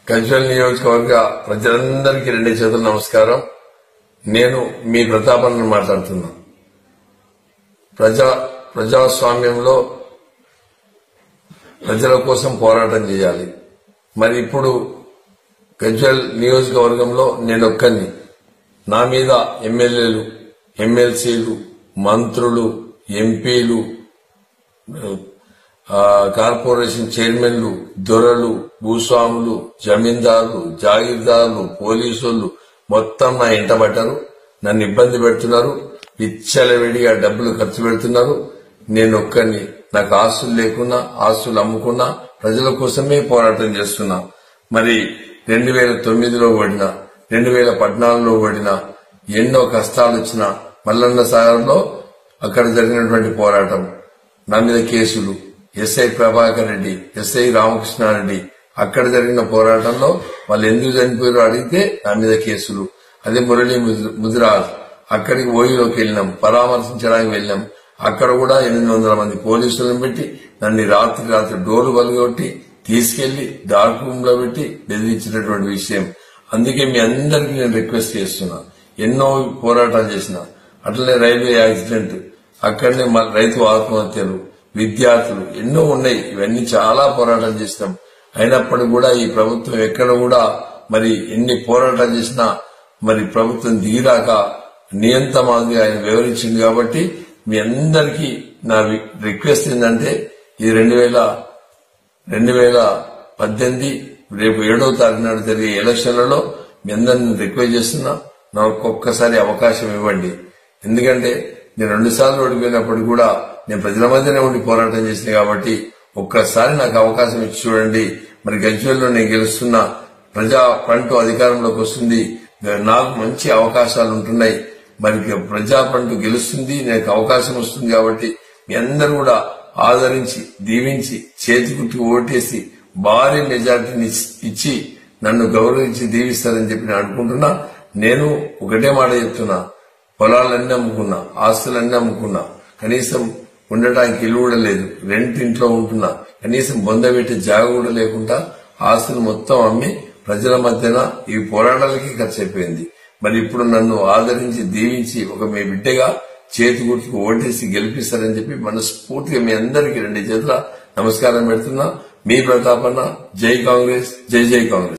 గజ్వల్ నియోజకవర్గ ప్రజలందరికీ రెండు చేతుల నమస్కారం నేను మీ ప్రతాపన్న మాట్లాడుతున్నా ప్రజా ప్రజాస్వామ్యంలో ప్రజల కోసం పోరాటం చేయాలి మరి ఇప్పుడు గజ్వల్ నియోజకవర్గంలో నేను ఒక్కరిని నా మీద ఎమ్మెల్యేలు ఎమ్మెల్సీలు మంత్రులు ఎంపీలు ఆ, కార్పొరేషన్ చైర్మన్లు దొరలు భూస్వాములు జమీందారులు జాగీర్దారులు పోలీసులు మొత్తం నా ఇంట పడ్డారు నన్ను ఇబ్బంది పెడుతున్నారు విచ్చలవిడిగా డబ్బులు ఖర్చు పెడుతున్నారు నేను ఒక్కరిని నాకు ఆస్తులు లేకున్నా ఆస్తులు అమ్ముకున్నా ప్రజల కోసమే పోరాటం చేస్తున్నా మరి రెండు వేల తొమ్మిదిలో ఓడినా రెండు వేల పద్నాలుగులో ఓడినా ఎన్నో కష్టాలు వచ్చినా మల్లన్న సాగర్లో అక్కడ జరిగినటువంటి పోరాటం నా మీద కేసులు ఎస్ఐ ప్రభాకర్ రెడ్డి ఎస్ఐ రామకృష్ణారెడ్డి అక్కడ జరిగిన పోరాటంలో వాళ్ళు ఎందుకు చనిపోయారో అడిగితే నా మీద కేసులు అదే మురళీ ముద్ర- ముదిరాజ్ అక్కడికి ఓయిలోకి వెళ్ళినాం పరామర్శించడానికి వెళ్ళాం అక్కడ కూడా ఎనిమిది వందల మంది పోలీసులను పెట్టి నన్ను రాత్రి రాత్రి డోలు బలగొట్టి తీసుకెళ్లి డార్క్ రూమ్ లో పెట్టి బెదిరించినటువంటి విషయం అందుకే మీ అందరికీ నేను రిక్వెస్ట్ చేస్తున్నా ఎన్నో పోరాటాలు చేసిన అట్లనే రైల్వే యాక్సిడెంట్ అక్కడనే మా రైతు ఆత్మహత్యలు విద్యార్థులు ఎన్నో ఉన్నాయి ఇవన్నీ చాలా పోరాటం చేసినాం అయినప్పటికీ కూడా ఈ ప్రభుత్వం ఎక్కడ కూడా మరి ఎన్ని పోరాటాలు చేసినా మరి ప్రభుత్వం దిగిరాక నియంత మాదిరి ఆయన వివరించింది కాబట్టి మీ అందరికీ నా వి- రిక్వెస్ట్ ఏంటంటే ఇది రెండు వేల రెండు వేల పద్దెనిమిది రేపు ఏడవ తారీఖు నాడు జరిగే ఎలక్షన్లలో మీ అందరిని రిక్వెస్ట్ చేస్తున్నా నాకు ఒక్కసారి అవకాశం ఇవ్వండి ఎందుకంటే నేను రెండు సార్లు ఓడిపోయినప్పుడు కూడా నేను ప్రజల మధ్యనే ఉండి పోరాటం చేసిన కాబట్టి ఒక్కసారి నాకు అవకాశం ఇచ్చి చూడండి మరి గజ్వేల్లో నేను గెలుస్తున్నా ప్రజా ఫ్రంట్ అధికారంలోకి వస్తుంది నాకు మంచి అవకాశాలు ఉంటున్నాయి మరి ప్రజా ఫ్రంట్ గెలుస్తుంది నాకు అవకాశం వస్తుంది కాబట్టి మీ అందరూ కూడా ఆదరించి దీవించి చేతి గుర్తు ఓటేసి భారీ మెజార్టీని ఇచ్చి నన్ను గౌరవించి దీవిస్తారని చెప్పి నేను అనుకుంటున్నా నేను ఒకటే మాట చెప్తున్నా పొలాలన్నీ అమ్ముకున్నా ఆస్తులన్నీ అమ్ముకున్నా కనీసం ఉండటానికి ఇల్లు కూడా లేదు రెంట్ ఇంట్లో ఉంటున్నా కనీసం బొంద పెట్టే జాగ కూడా లేకుండా ఆస్తులు మొత్తం అమ్మి ప్రజల మధ్యన ఈ పోరాటాలకి ఖర్చు అయిపోయింది మరి ఇప్పుడు నన్ను ఆదరించి దీవించి ఒక మీ బిడ్డగా చేతి గుర్తుకు ఓటేసి గెలిపిస్తారని చెప్పి మనస్ఫూర్తిగా మీ అందరికీ రెండు చేతుల నమస్కారం పెడుతున్నా మీ ప్రతాపన్న జై కాంగ్రెస్ జై జై కాంగ్రెస్